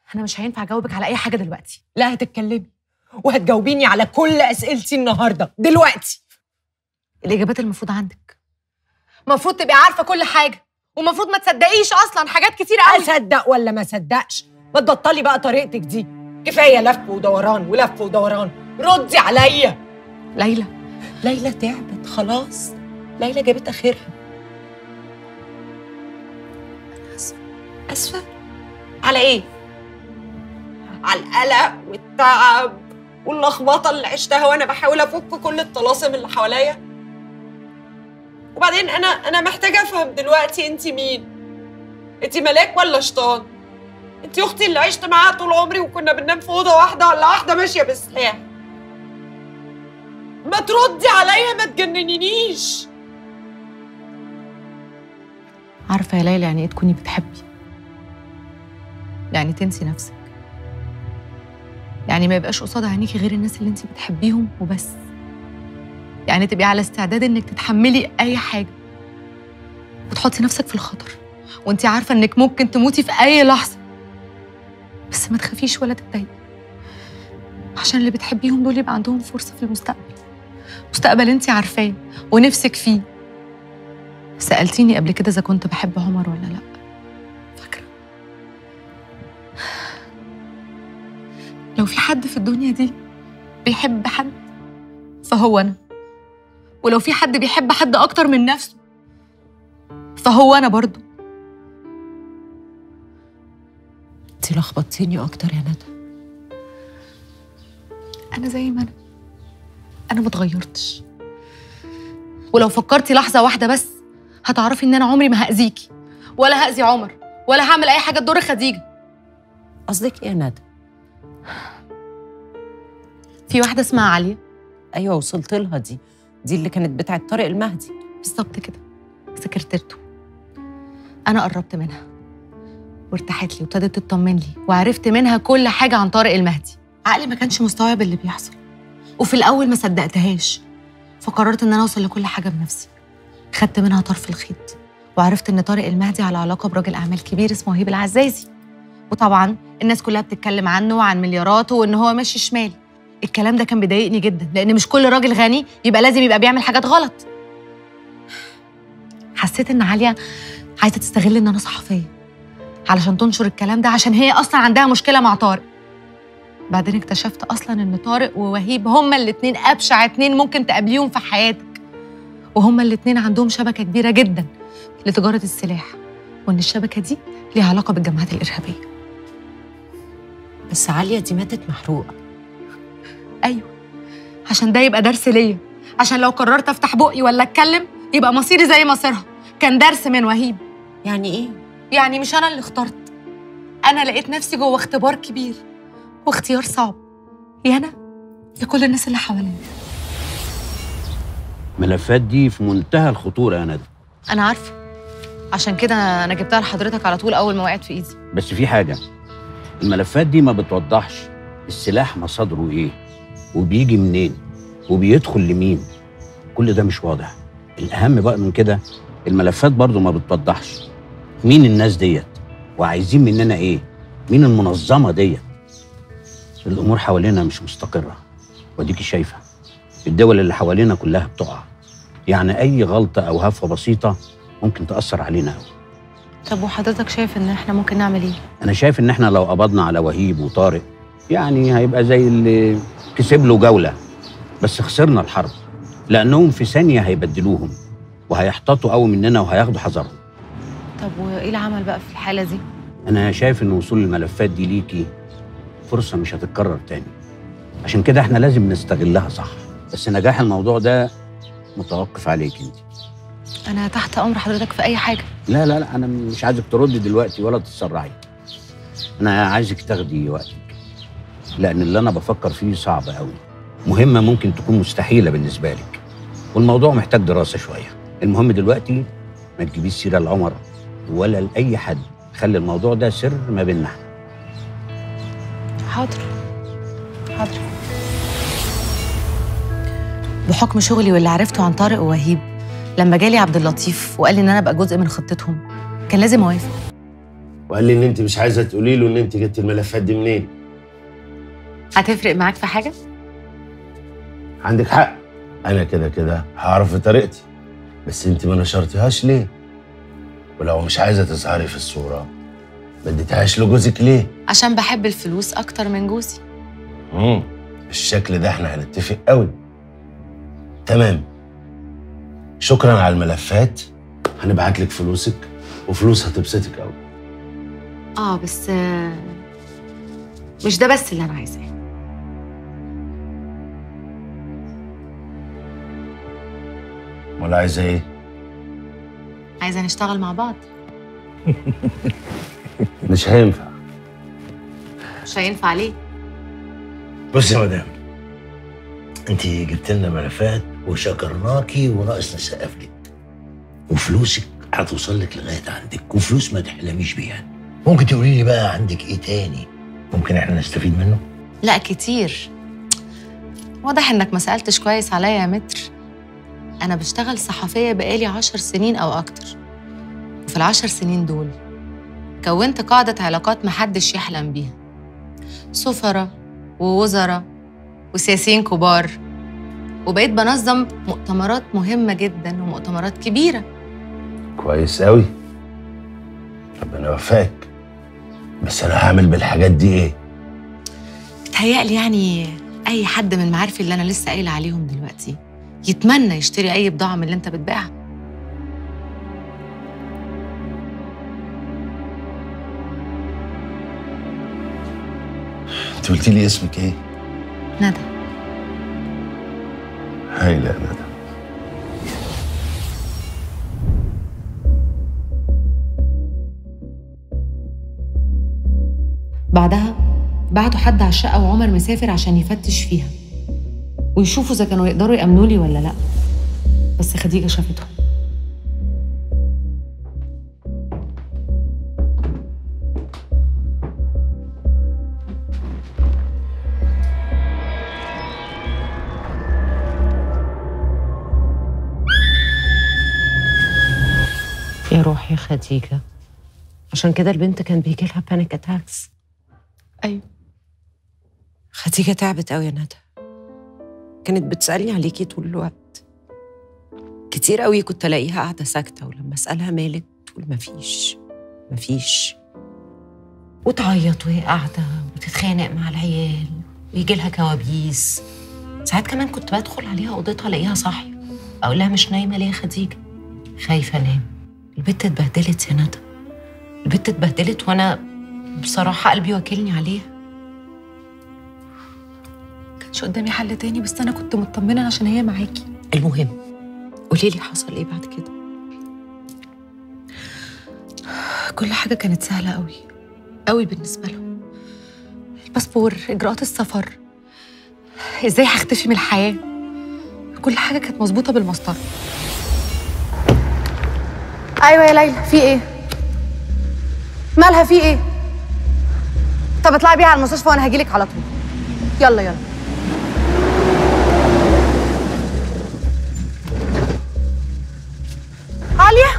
انا مش هينفع اجاوبك على اي حاجه دلوقتي لا هتتكلمي وهتجاوبيني على كل اسئلتي النهارده دلوقتي الاجابات المفروض عندك المفروض تبقي عارفه كل حاجه ومفروض ما تصدقيش اصلا حاجات كتير قوي اصدق ولا ما صدقش ما تبطلي بقى طريقتك دي كفايه لف ودوران ولف ودوران ردي عليا ليلى ليلى تعبت خلاص ليلى جابت اخرها انا اسفه اسفه على ايه على القلق والتعب واللخبطه اللي عشتها وانا بحاول افك كل الطلاسم اللي حواليا وبعدين انا انا محتاجه افهم دلوقتي انت مين انت ملاك ولا شيطان انت اختي اللي عشت معاها طول عمري وكنا بننام في اوضه واحده ولا واحده ماشيه بسلاح ما تردي عليا ما تجننينيش عارفه يا ليلى يعني ايه تكوني بتحبي يعني تنسي نفسك يعني ما يبقاش قصاد عينيكي غير الناس اللي انت بتحبيهم وبس يعني تبقي على استعداد انك تتحملي اي حاجه وتحطي نفسك في الخطر وانت عارفه انك ممكن تموتي في اي لحظه بس ما تخافيش ولا تتضايقي عشان اللي بتحبيهم دول يبقى عندهم فرصه في المستقبل مستقبل انت عارفاه ونفسك فيه سالتيني قبل كده اذا كنت بحب عمر ولا لا فاكره لو في حد في الدنيا دي بيحب حد فهو انا ولو في حد بيحب حد اكتر من نفسه فهو انا برضو انت لخبطتيني اكتر يا ندى انا زي ما انا انا ما اتغيرتش ولو فكرتي لحظه واحده بس هتعرفي ان انا عمري ما هاذيكي ولا هاذي عمر ولا هعمل اي حاجه تضر خديجه قصدك ايه يا ندى في واحده اسمها عاليه ايوه وصلت لها دي دي اللي كانت بتاعت طارق المهدي بالظبط كده سكرتيرته انا قربت منها وارتاحت لي وابتدت تطمن لي وعرفت منها كل حاجه عن طارق المهدي عقلي ما كانش مستوعب اللي بيحصل وفي الاول ما صدقتهاش فقررت ان انا اوصل لكل حاجه بنفسي خدت منها طرف الخيط وعرفت ان طارق المهدي على علاقه براجل اعمال كبير اسمه وهيب العزازي وطبعا الناس كلها بتتكلم عنه وعن ملياراته وان هو ماشي شمال الكلام ده كان بيضايقني جدا لان مش كل راجل غني يبقى لازم يبقى بيعمل حاجات غلط حسيت ان عليا عايزه تستغل ان انا صحفيه علشان تنشر الكلام ده عشان هي اصلا عندها مشكله مع طارق بعدين اكتشفت اصلا ان طارق ووهيب هما الاتنين ابشع اتنين ممكن تقابليهم في حياتك وهما الاتنين عندهم شبكه كبيره جدا لتجاره السلاح وان الشبكه دي ليها علاقه بالجماعات الارهابيه بس عاليه دي ماتت محروقه ايوه عشان ده يبقى درس ليا عشان لو قررت افتح بقي ولا اتكلم يبقى مصيري زي مصيرها كان درس من وهيب يعني ايه يعني مش انا اللي اخترت انا لقيت نفسي جوه اختبار كبير واختيار صعب يا انا يا كل الناس اللي حواليا الملفات دي في منتهى الخطورة يا ندى انا عارفه عشان كده انا جبتها لحضرتك على طول اول ما وقعت في ايدي بس في حاجة الملفات دي ما بتوضحش السلاح مصادره ايه وبيجي منين وبيدخل لمين كل ده مش واضح الأهم بقى من كده الملفات برضو ما بتوضحش مين الناس ديت وعايزين مننا ايه مين المنظمة ديت الأمور حوالينا مش مستقرة وديكي شايفة الدول اللي حوالينا كلها بتقع يعني أي غلطة أو هفوة بسيطة ممكن تأثر علينا أوي طب وحضرتك شايف ان احنا ممكن نعمل ايه انا شايف ان احنا لو قبضنا على وهيب وطارق يعني هيبقى زي اللي كسب له جوله بس خسرنا الحرب لانهم في ثانيه هيبدلوهم وهيحتاطوا قوي مننا وهياخدوا حذرهم طب وايه العمل بقى في الحاله دي انا شايف ان وصول الملفات دي ليكي فرصه مش هتتكرر تاني عشان كده احنا لازم نستغلها صح بس نجاح الموضوع ده متوقف عليك انت انا تحت امر حضرتك في اي حاجه لا لا لا انا مش عايزك تردي دلوقتي ولا تتسرعي انا عايزك تاخدي وقتك لان اللي انا بفكر فيه صعب قوي مهمه ممكن تكون مستحيله بالنسبه لك والموضوع محتاج دراسه شويه المهم دلوقتي ما تجيبيش سيره لعمر ولا لاي حد خلي الموضوع ده سر ما بيننا احنا حاضر حاضر بحكم شغلي واللي عرفته عن طارق ووهيب لما جالي عبد اللطيف وقال لي ان انا ابقى جزء من خطتهم كان لازم اوافق وقال لي ان انت مش عايزه تقولي له ان انت جبت الملفات دي منين هتفرق معاك في حاجه عندك حق انا كده كده هعرف طريقتي بس انت ما نشرتيهاش ليه ولو مش عايزه تظهري في الصوره ما اديتهاش لجوزك ليه عشان بحب الفلوس اكتر من جوزي امم بالشكل ده احنا هنتفق قوي تمام شكرا على الملفات هنبعت لك فلوسك وفلوس هتبسطك قوي اه بس آه، مش ده بس اللي انا عايزاه ولا عايزه ايه عايزه نشتغل مع بعض مش هينفع مش هينفع ليه بص يا مدام انت جبت لنا ملفات وشكرناكي وناقص نسقف لك وفلوسك هتوصل لك لغايه عندك وفلوس ما تحلميش بيها ممكن تقولي لي بقى عندك ايه تاني ممكن احنا نستفيد منه لا كتير واضح انك ما سالتش كويس عليا يا متر انا بشتغل صحفيه بقالي عشر سنين او اكتر وفي العشر سنين دول كونت قاعده علاقات محدش يحلم بيها سفراء ووزراء وسياسيين كبار وبقيت بنظم مؤتمرات مهمه جدا ومؤتمرات كبيره كويس قوي ربنا يوفقك بس انا هعمل بالحاجات دي ايه بتهيألي يعني اي حد من معارفي اللي انا لسه قايله عليهم دلوقتي يتمنى يشتري اي بضاعه من اللي انت بتبيعها انت قلت لي اسمك ايه ندى هايله يا ندى بعدها بعتوا حد على الشقة وعمر مسافر عشان يفتش فيها ويشوفوا إذا كانوا يقدروا يأمنوا لي ولا لأ بس خديجة شافتهم يا روحي يا خديجة عشان كده البنت كان بيجي لها بانيك اتاكس أيوة خديجة تعبت قوي يا ندى كانت بتسألني عليكي طول الوقت كتير قوي كنت الاقيها قاعدة ساكتة ولما اسألها مالك تقول مفيش مفيش وتعيط وهي قاعدة وتتخانق مع العيال ويجي لها كوابيس ساعات كمان كنت بدخل عليها اوضتها الاقيها صاحية اقول لها مش نايمة ليه يا خديجة خايفة انام البت اتبهدلت يا ندى البت اتبهدلت وانا بصراحة قلبي واكلني عليها كانش قدامي حل تاني بس أنا كنت مطمنة عشان هي معاكي المهم قولي لي حصل ايه بعد كده كل حاجة كانت سهلة قوي قوي بالنسبة لهم الباسبور إجراءات السفر إزاي هختفي من الحياة كل حاجة كانت مظبوطة بالمسطرة ايوه يا ليلى في ايه مالها في ايه طب اطلعي بيها على المستشفى وانا هجيلك على طول يلا يلا عالية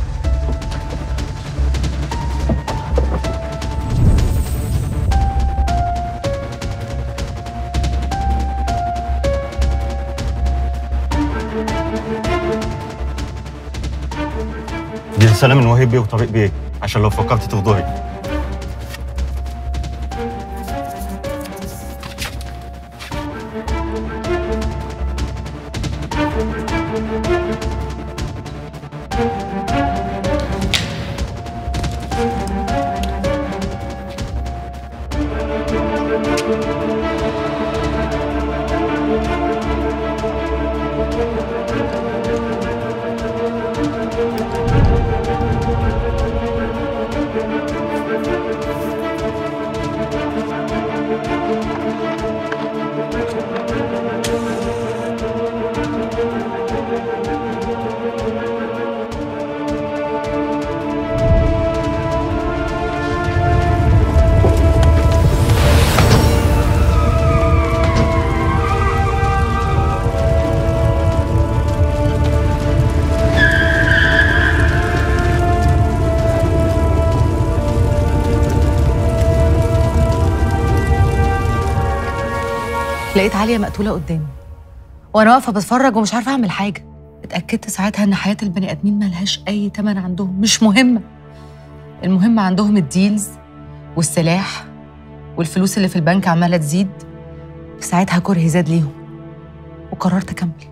دي رسالة من وهيب بيه وطارق بيه عشان لو فكرت تفضلي لقيت عليا مقتوله قدامي وانا واقفه بتفرج ومش عارفه اعمل حاجه اتاكدت ساعتها ان حياه البني ادمين ملهاش اي تمن عندهم مش مهمه المهم عندهم الديلز والسلاح والفلوس اللي في البنك عماله تزيد في ساعتها كرهي زاد ليهم وقررت اكمل